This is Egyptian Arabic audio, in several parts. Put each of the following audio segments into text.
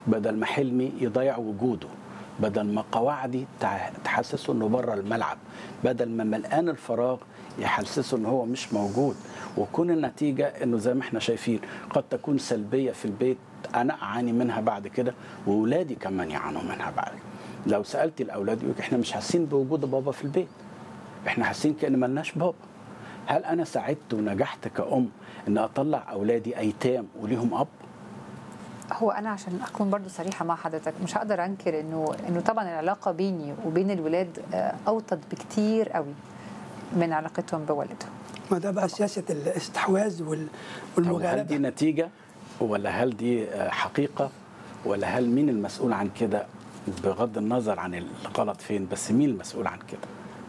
بدل ما حلمي يضيع وجوده بدل ما قواعدي تع- تحسسه انه بره الملعب بدل ما ملقان الفراغ يحسسه ان هو مش موجود وكون النتيجه انه زي ما احنا شايفين قد تكون سلبيه في البيت انا اعاني منها بعد كده واولادي كمان يعانوا منها بعد لو سالت الاولاد يقول احنا مش حاسين بوجود بابا في البيت احنا حاسين كان ملناش بابا هل انا ساعدت ونجحت كأم ان اطلع اولادي ايتام وليهم اب هو انا عشان اكون برضو صريحه مع حضرتك مش هقدر انكر انه انه طبعا العلاقه بيني وبين الولاد آه، اوطد بكتير قوي من علاقتهم بوالدهم ما ده بقى سياسه الاستحواذ وال- طب هل دي والمغالبه نتيجة ولا هل دي آه، حقيقة ولا هل مين المسؤول عن كده بغض النظر عن الغلط فين بس مين المسؤول عن كده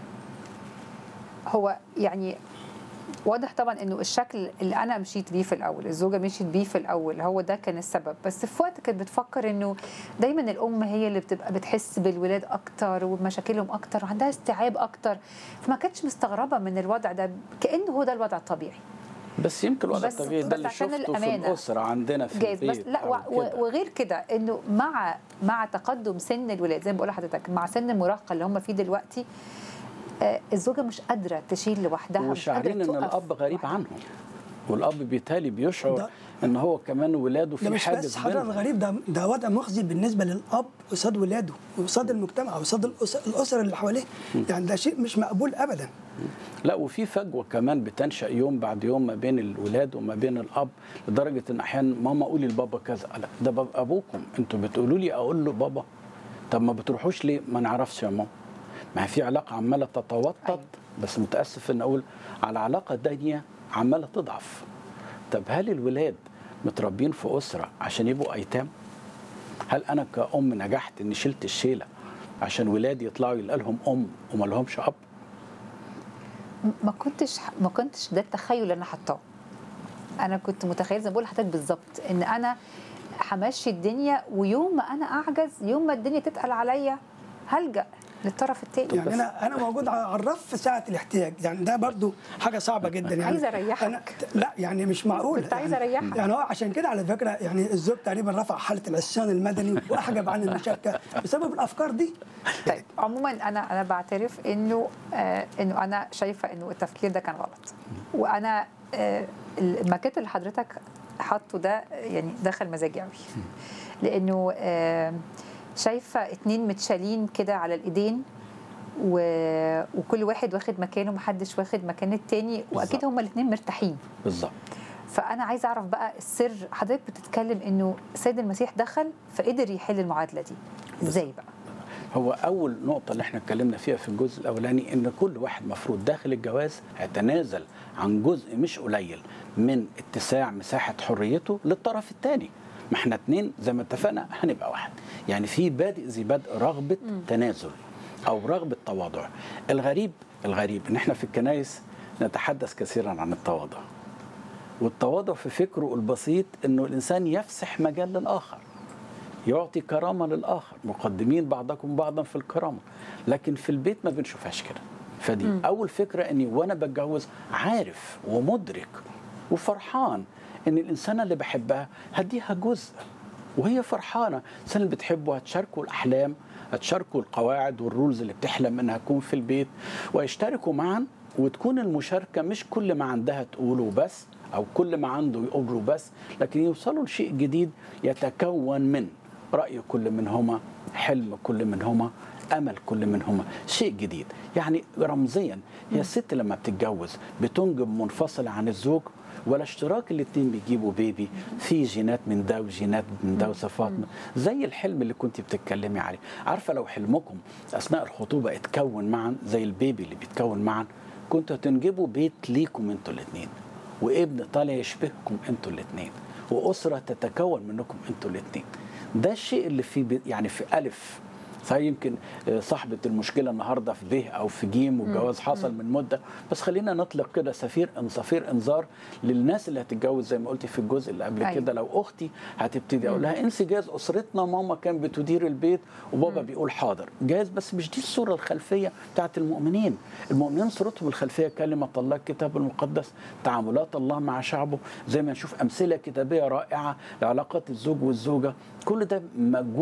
هو يعني واضح طبعا انه الشكل اللي انا مشيت بيه في الاول الزوجه مشيت بيه في الاول هو ده كان السبب بس في وقت كانت بتفكر انه دايما الام هي اللي بتبقى بتحس بالولاد اكتر وبمشاكلهم اكتر وعندها استيعاب اكتر فما كانتش مستغربه من الوضع ده كانه هو ده الوضع الطبيعي بس يمكن الوضع بس- الطبيعي بس ده اللي عشان شفته في الأمانة. الأسرة عندنا في جايز البيت بس لا أو و- كده. و- وغير كده انه مع مع تقدم سن الولاد زي ما بقول لحضرتك مع سن المراهقه اللي هم فيه دلوقتي آه، الزوجه مش قادره تشيل لوحدها مش قادره وشاعرين ان تقف الاب غريب لوحدها. عنهم والاب بالتالي بيشعر ده- ان هو كمان ولاده ده في مش حاجز بس حضرتك بينهم. غريب ده ده وضع مخزي بالنسبه للاب قصاد ولاده وقصاد المجتمع وقصاد الأس- الاسر اللي حواليه يعني ده شيء مش مقبول ابدا لا وفي فجوه كمان بتنشا يوم بعد يوم ما بين الولاد وما بين الاب لدرجه ان احيانا ماما قولي لبابا كذا لا ده بابا ابوكم انتوا بتقولوا لي اقول له بابا طب ما بتروحوش ليه ما نعرفش يا ماما ما هي في علاقه عماله تتوطد أيوة. بس متاسف ان اقول على علاقه تانية عماله تضعف طب هل الولاد متربين في اسره عشان يبقوا ايتام هل انا كأم نجحت اني شلت الشيله عشان ولادي يطلعوا يلقى لهم ام وما لهمش اب ما كنتش ما كنتش ده التخيل اللي انا حطاه انا كنت متخيل زي ما بقول لحضرتك بالظبط ان انا همشي الدنيا ويوم ما انا اعجز يوم ما الدنيا تتقل عليا هلجا للطرف التاني يعني انا انا موجود على الرف في ساعه الاحتياج يعني ده برضو حاجه صعبه جدا يعني عايزة أريحك. أنا لا يعني مش معقول كنت عايزة يعني أريحك. يعني هو عشان كده على فكره يعني الزوج تقريبا رفع حاله العصيان المدني واحجب عن المشاركه بسبب الافكار دي طيب عموما انا انا بعترف انه آه انه انا شايفه انه التفكير ده كان غلط وانا آه الماكيت اللي حضرتك حاطه ده يعني دخل مزاجي قوي لانه آه شايفه اتنين متشالين كده على الايدين و... وكل واحد واخد مكانه محدش واخد مكان التاني واكيد بالظبط. هما الاتنين مرتاحين بالظبط فانا عايزه اعرف بقى السر حضرتك بتتكلم انه السيد المسيح دخل فقدر يحل المعادله دي ازاي بقى هو اول نقطه اللي احنا اتكلمنا فيها في الجزء الاولاني ان كل واحد مفروض داخل الجواز هيتنازل عن جزء مش قليل من اتساع مساحه حريته للطرف الثاني ما احنا اتنين زي ما اتفقنا هنبقى واحد يعني في بادئ ذي بدء رغبه تنازل او رغبه تواضع الغريب الغريب ان احنا في الكنائس نتحدث كثيرا عن التواضع والتواضع في فكره البسيط انه الانسان يفسح مجال للاخر يعطي كرامة للآخر مقدمين بعضكم بعضا في الكرامة لكن في البيت ما بنشوفهاش كده فدي م. أول فكرة أني وأنا بتجوز عارف ومدرك وفرحان أن الإنسانة اللي بحبها هديها جزء وهي فرحانة الإنسان اللي بتحبه هتشاركوا الأحلام هتشاركوا القواعد والرولز اللي بتحلم انها تكون في البيت ويشتركوا معا وتكون المشاركه مش كل ما عندها تقوله بس او كل ما عنده يقوله بس لكن يوصلوا لشيء جديد يتكون من راي كل منهما حلم كل منهما امل كل منهما شيء جديد يعني رمزيا هي الست لما بتتجوز بتنجب منفصله عن الزوج ولا اشتراك الاثنين بيجيبوا بيبي في جينات من ده وجينات من ده وصفات من زي الحلم اللي كنت بتتكلمي عليه عارفه لو حلمكم اثناء الخطوبه اتكون معا زي البيبي اللي بيتكون معا كنتوا هتنجبوا بيت ليكم انتوا الاثنين وابن طالع يشبهكم انتوا الاثنين واسره تتكون منكم انتوا الاثنين ده الشيء اللي في يعني في الف فيمكن آه، صاحبه المشكله النهارده في به او في جيم والجواز حصل من مده بس خلينا نطلق كده سفير صفير انذار للناس اللي هتتجوز زي ما قلتي في الجزء اللي قبل أيوة. كده لو اختي هتبتدي اقول لها انسي جاز اسرتنا ماما كان بتدير البيت وبابا بيقول حاضر جاز بس مش دي الصوره الخلفيه بتاعت المؤمنين المؤمنين صورتهم الخلفيه كلمه الله الكتاب المقدس تعاملات الله مع شعبه زي ما نشوف امثله كتابيه رائعه لعلاقات الزوج والزوجه كل ده موجود